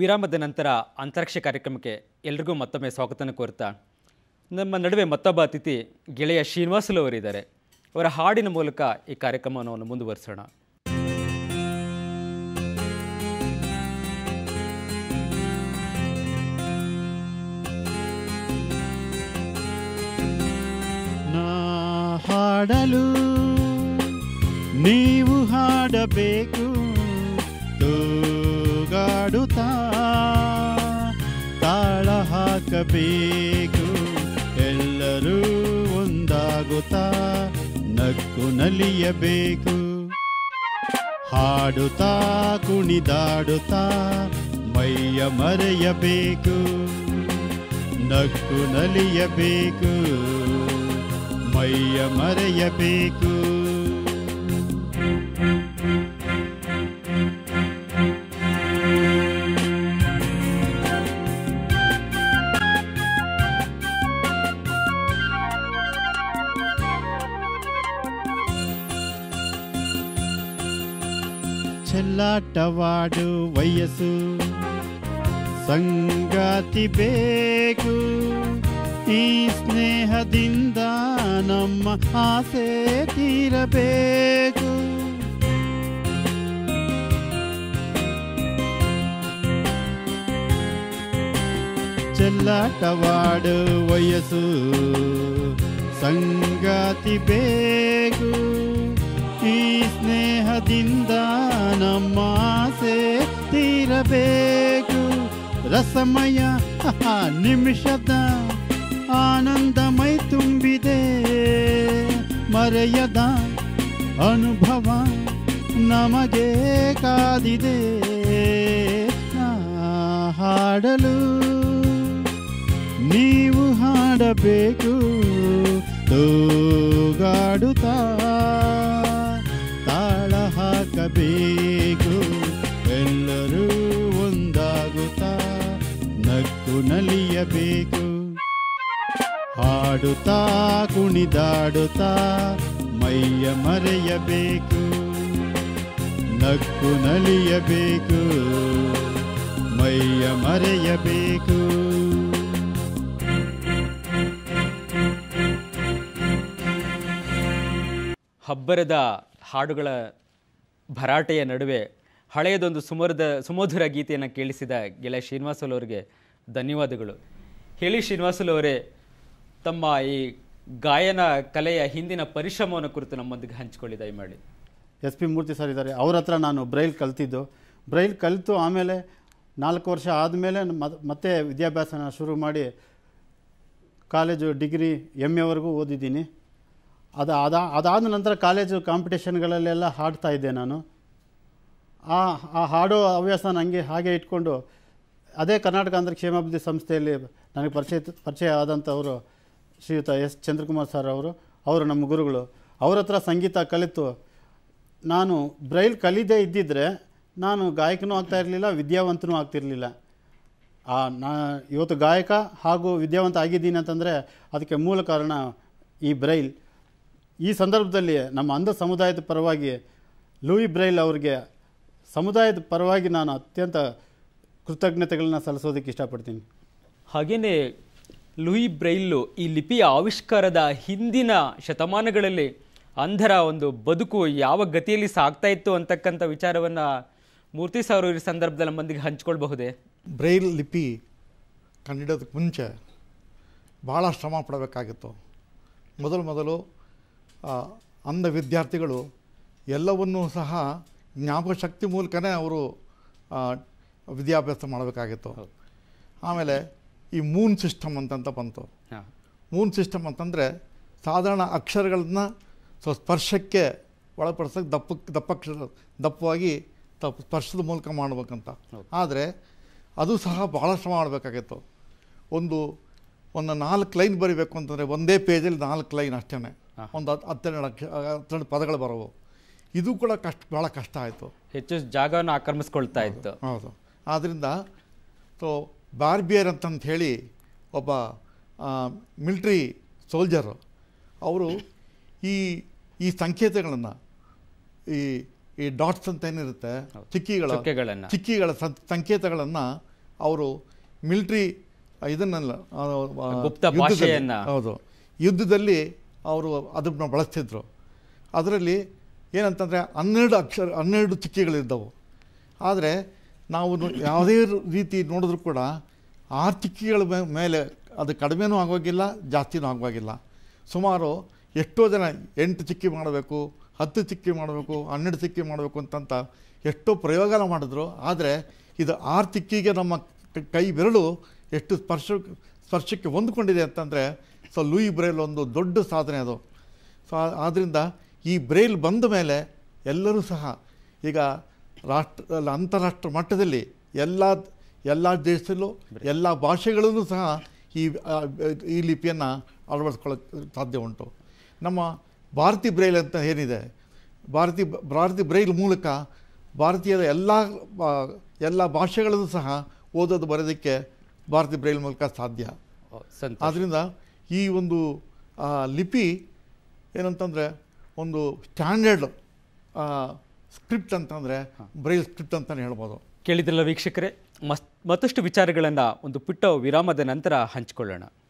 ವಿರಾಮದ ನಂತರ ಅಂತರಿಕ್ಷ ಕಾರ್ಯಕ್ರಮಕ್ಕೆ ಎಲ್ರಿಗೂ ಮತ್ತೊಮ್ಮೆ ಸ್ವಾಗತನ ಕೋರ್ತಾ ನಮ್ಮ ನಡುವೆ ಮತ್ತೊಬ್ಬ ಅತಿಥಿ ಗೆಳೆಯ ಶ್ರೀನಿವಾಸುಲು ಅವರಿದ್ದಾರೆ ಅವರ ಹಾಡಿನ ಮೂಲಕ ಈ ಕಾರ್ಯಕ್ರಮವನ್ನು ಮುಂದುವರಿಸೋಣ ನಾ ಹಾಡಲು ನೀವು ಹಾಡಬೇಕು ತೂಗಾಡುತ್ತಾ ತಾಳ ಹಾಕಬೇಕು ಎಲ್ಲರೂ ಒಂದಾಗುತ್ತಾ ನಕ್ಕು ನಲಿಯಬೇಕು ಹಾಡುತ್ತಾ ಕುಣಿದಾಡುತ್ತಾ ಮೈಯ ಮರೆಯಬೇಕು ನಕ್ಕು ನಲಿಯಬೇಕು ಮೈಯ ಮರೆಯಬೇಕು ಚೆಲ್ಲಾಟವಾಡು ವಯಸ್ಸು ಸಂಗಾತಿ ಬೇಕು ಈ ಸ್ನೇಹದಿಂದ ನಮ್ಮ ಆಸೆ ತೀರಬೇಕು ಚೆಲ್ಲಾಟವಾಡು ವಯಸ್ಸು ಸಂಗಾತಿ ಬೇಕು ಈ ಸ್ನೇಹದಿಂದ ನಮ್ಮ ಆಸೆ ತೀರಬೇಕು ರಸಮಯ ನಿಮಿಷದ ಆನಂದಮೈ ತುಂಬಿದೆ ಮರೆಯದ ಅನುಭವ ನಮಗೆ ಕಾದಿದೆ ನಾ ಹಾಡಲು ನೀವು ಹಾಡಬೇಕು ತೂಗಾಡುತ್ತಾ ತಾಳ ಹಾಕಬೇಕು ಎಲ್ಲರೂ ಒಂದಾಗುತ್ತಾ ನಕ್ಕು ನಲಿಯಬೇಕು ಹಾಡುತ್ತಾ ಕುಣಿದಾಡುತ್ತಾ ಮೈಯ ಮರೆಯಬೇಕು ನಕ್ಕು ನಲಿಯಬೇಕು ಮೈಯ ಮರೆಯಬೇಕು ಹಬ್ಬರದ ಹಾಡುಗಳ ಭರಾಟೆಯ ನಡುವೆ ಹಳೆಯದೊಂದು ಸುಮರದ ಸುಮಧುರ ಗೀತೆಯನ್ನು ಕೇಳಿಸಿದ ಗೆಳೆಯ ಶ್ರೀನಿವಾಸುಲು ಅವರಿಗೆ ಧನ್ಯವಾದಗಳು ಹೇಳಿ ಶ್ರೀನಿವಾಸುಲು ಅವರೇ ತಮ್ಮ ಈ ಗಾಯನ ಕಲೆಯ ಹಿಂದಿನ ಪರಿಶ್ರಮವನ್ನು ಕುರಿತು ನಮ್ಮೊಂದಿಗೆ ಹಂಚಿಕೊಳ್ಳಿ ದಯಮಾಡಿ ಎಸ್ ಪಿ ಮೂರ್ತಿ ಸರ್ ಇದ್ದಾರೆ ಅವ್ರ ಹತ್ರ ನಾನು ಬ್ರೈಲ್ ಕಲ್ತಿದ್ದು ಬ್ರೈಲ್ ಕಲಿತು ಆಮೇಲೆ ನಾಲ್ಕು ವರ್ಷ ಆದಮೇಲೆ ಮತ್ತೆ ವಿದ್ಯಾಭ್ಯಾಸನ ಶುರು ಮಾಡಿ ಕಾಲೇಜು ಡಿಗ್ರಿ ಎಮ್ ಎವರೆಗೂ ಓದಿದ್ದೀನಿ ಅದು ಅದ ಅದಾದ ನಂತರ ಕಾಲೇಜು ಕಾಂಪಿಟೇಷನ್ಗಳಲ್ಲೆಲ್ಲ ಹಾಡ್ತಾ ಇದ್ದೆ ನಾನು ಆ ಆ ಹಾಡೋ ಹವ್ಯಾಸ ನನಗೆ ಹಾಗೆ ಇಟ್ಕೊಂಡು ಅದೇ ಕರ್ನಾಟಕ ಆಂಧ್ರ ಕ್ಷೇಮಾಭಿವೃದ್ಧಿ ಸಂಸ್ಥೆಯಲ್ಲಿ ನನಗೆ ಪರಿಚಯ ಪರಿಚಯ ಆದಂಥವರು ಶ್ರೀಯುತ ಎಸ್ ಚಂದ್ರಕುಮಾರ್ ಸರ್ ಅವರು ಅವರು ನಮ್ಮ ಗುರುಗಳು ಅವ್ರ ಹತ್ರ ಸಂಗೀತ ಕಲಿತು ನಾನು ಬ್ರೈಲ್ ಕಲಿದೇ ಇದ್ದಿದ್ದರೆ ನಾನು ಗಾಯಕನೂ ಆಗ್ತಾ ಇರಲಿಲ್ಲ ವಿದ್ಯಾವಂತನೂ ಆಗ್ತಿರಲಿಲ್ಲ ಆ ನಾ ಇವತ್ತು ಗಾಯಕ ಹಾಗೂ ವಿದ್ಯಾವಂತ ಆಗಿದ್ದೀನಿ ಅಂತಂದರೆ ಅದಕ್ಕೆ ಮೂಲ ಕಾರಣ ಈ ಬ್ರೈಲ್ ಈ ಸಂದರ್ಭದಲ್ಲಿ ನಮ್ಮ ಅಂಧ ಸಮುದಾಯದ ಪರವಾಗಿ ಲೂಯಿ ಬ್ರೈಲ್ ಅವರಿಗೆ ಸಮುದಾಯದ ಪರವಾಗಿ ನಾನು ಅತ್ಯಂತ ಕೃತಜ್ಞತೆಗಳನ್ನ ಸಲ್ಲಿಸೋದಕ್ಕೆ ಇಷ್ಟಪಡ್ತೀನಿ ಹಾಗೆಯೇ ಲೂಯಿ ಬ್ರೈಲ್ಲು ಈ ಲಿಪಿಯ ಆವಿಷ್ಕಾರದ ಹಿಂದಿನ ಶತಮಾನಗಳಲ್ಲಿ ಅಂಧರ ಒಂದು ಬದುಕು ಯಾವ ಗತಿಯಲ್ಲಿ ಸಾಗ್ತಾ ಇತ್ತು ಅಂತಕ್ಕಂಥ ವಿಚಾರವನ್ನು ಮೂರ್ತಿ ಸಾವಿರ ಈ ಸಂದರ್ಭದಲ್ಲಿ ನಮ್ಮೊಂದಿಗೆ ಹಂಚ್ಕೊಳ್ಬಹುದೇ ಬ್ರೈಲ್ ಲಿಪಿ ಕಂಡಿಡೋದಕ್ಕೆ ಮುಂಚೆ ಭಾಳ ಶ್ರಮ ಪಡಬೇಕಾಗಿತ್ತು ಮೊದಲು ಮೊದಲು ಆ, ಅಂಧ ವಿದ್ಯಾರ್ಥಿಗಳು ಎಲ್ಲವನ್ನೂ ಸಹ ಜ್ಞಾಪಕ ಶಕ್ತಿ ಮೂಲಕನೇ ಅವರು ಆ, ವಿದ್ಯಾಭ್ಯಾಸ ಮಾಡಬೇಕಾಗಿತ್ತು ಆಮೇಲೆ ಈ ಮೂನ್ ಸಿಸ್ಟಮ್ ಅಂತಂತ ಬಂತು ಹಾಂ ಮೂನ್ ಸಿಸ್ಟಮ್ ಅಂತಂದರೆ ಸಾಧಾರಣ ಅಕ್ಷರಗಳನ್ನ ಸ್ವ ಸ್ಪರ್ಶಕ್ಕೆ ಒಳಪಡಿಸೋಕೆ ದಪ್ಪ ದಪ್ಪಕ್ಷರ ದಪ್ಪವಾಗಿ ತಪ್ ಸ್ಪರ್ಶದ ಮೂಲಕ ಮಾಡಬೇಕಂತ ಆದರೆ ಅದು ಸಹ ಭಾಳ ಶ್ರಮ ಮಾಡಬೇಕಾಗಿತ್ತು ಒಂದು ಒಂದು ನಾಲ್ಕು ಲೈನ್ ಬರಿಬೇಕು ಅಂತಂದರೆ ಒಂದೇ ಪೇಜಲ್ಲಿ ನಾಲ್ಕು ಲೈನ್ ಅಷ್ಟೇ ಒಂದು ಹತ್ತು ಹತ್ತೆರಡು ಅಕ್ಷ ಹತ್ತೆರಡು ಪದಗಳು ಬರೋವು ಇದು ಕೂಡ ಕಷ್ಟ ಭಾಳ ಕಷ್ಟ ಆಯಿತು ಹೆಚ್ಚು ಜಾಗವನ್ನು ಆಕ್ರಮಿಸ್ಕೊಳ್ತಾ ಇತ್ತು ಹೌದು ಆದ್ದರಿಂದ ಸೊ ಬಾರ್ಬಿಯರ್ ಅಂತಂತ ಹೇಳಿ ಒಬ್ಬ ಮಿಲ್ಟ್ರಿ ಸೋಲ್ಜರು ಅವರು ಈ ಈ ಸಂಕೇತಗಳನ್ನು ಈ ಈ ಡಾಟ್ಸ್ ಅಂತ ಏನಿರುತ್ತೆ ಚಿಕ್ಕಿಗಳ ಚುಕ್ಕೆಗಳನ್ನ. ಚಿಕ್ಕಿಗಳ ಸಂ- ಸಂಕೇತಗಳನ್ನು ಅವರು ಮಿಲಿಟ್ರಿ ಇದನ್ನೆಲ್ಲ ಆ, ಆ, ಗುಪ್ತ ಯುದ್ಧದಲ್ಲಿ- ಭಾಷೆಯನ್ನ. ಹೌದು ಯುದ್ಧದಲ್ಲಿ ಅವರು ಅದನ್ನು ಬಳಸ್ತಿದ್ರು ಅದರಲ್ಲಿ ಏನಂತಂದರೆ ಹನ್ನೆರಡು ಅಕ್ಷರ ಹನ್ನೆರಡು ಚಿಕ್ಕಿಗಳಿದ್ದವು ಆದರೆ ನಾವು ನೋ- ಯಾವುದೇ ರೀತಿ ನೋಡಿದ್ರು ಕೂಡ ಆರು ಚಿಕ್ಕಿಗಳ ಮೇ- ಮೇಲೆ ಅದು ಕಡಿಮೆನೂ ಆಗೋಗಿಲ್ಲ ಜಾಸ್ತಿನೂ ಆಗೋಗಿಲ್ಲ ಸುಮಾರು ಎಷ್ಟೋ ಜನ ಎಂಟು ಚಿಕ್ಕಿ ಮಾಡಬೇಕು ಹತ್ತು ಚಿಕ್ಕಿ ಮಾಡಬೇಕು ಹನ್ನೆರಡು ಚಿಕ್ಕಿ ಮಾಡಬೇಕು ಅಂತಂತ ಎಷ್ಟೋ ಪ್ರಯೋಗನ ಮಾಡಿದ್ರು ಆದರೆ ಇದು ಆರು ಚಿಕ್ಕಿಗೆ ನಮ್ಮ ಕ- ಕೈ ಬೆರಳು ಎಷ್ಟು ಸ್ಪರ್ಶ ಸ್ಪರ್ಶಕ್ಕೆ ಹೊಂದ್ಕೊಂಡಿದೆ ಅಂತಂದರೆ ಸೊ ಲೂಯಿ ಬ್ರೈಲ್ ಒಂದು ದೊಡ್ಡ ಸಾಧನೆ ಅದು ಸೊ ಆ- ಆದ್ದರಿಂದ ಈ ಬ್ರೈಲ್ ಬಂದ ಮೇಲೆ ಎಲ್ಲರೂ ಸಹ ಈಗ ರಾಷ್ಟ್ರ ಅಲ್ಲ, ಅಂತಾರಾಷ್ಟ್ರ ಮಟ್ಟದಲ್ಲಿ ಎಲ್ಲ ಎಲ್ಲ ದೇಶದಲ್ಲೂ ಎಲ್ಲ ಭಾಷೆಗಳಲ್ಲೂ ಸಹ ಈ ಆ, ಈ ಲಿಪಿಯನ್ನು ಅಳವಡಿಸ್ಕೊಳ್ಳೋಕ್ಕೆ ಸಾಧ್ಯ ಉಂಟು ನಮ್ಮ ಭಾರತಿ ಬ್ರೈಲ್ ಅಂತ ಏನಿದೆ ಭಾರತಿ ಭಾರತಿ ಬ್ರೈಲ್ ಮೂಲಕ ಭಾರತೀಯದ ಎಲ್ಲ ಬಾ- ಎಲ್ಲ ಭಾಷೆಗಳಲ್ಲೂ ಸಹ ಓದೋದು ಬರೋದಕ್ಕೆ ಭಾರತಿ ಬ್ರೈಲ್ ಮೂಲಕ ಸಾಧ್ಯ ಓ, ಸಂತೋಷ ಆದ್ದರಿಂದ ಈ ಒಂದು ಆ, ಲಿಪಿ ಏನಂತಂದರೆ ಒಂದು ಸ್ಟ್ಯಾಂಡರ್ಡ್ ಸ್ಕ್ರಿಪ್ಟ್ ಅಂತಂದರೆ ಬ್ರೈಲ್ ಸ್ಕ್ರಿಪ್ಟ್ ಅಂತಲೇ ಹೇಳ್ಬೋದು ಕೇಳಿದ್ರಲ್ಲ ವೀಕ್ಷಕರೇ ಮಸ್ ಮತ್ತಷ್ಟು ವಿಚಾರಗಳನ್ನು ಒಂದು ಪುಟ್ಟ ವಿರಾಮದ ನಂತರ ಹಂಚಿಕೊಳ್ಳೋಣ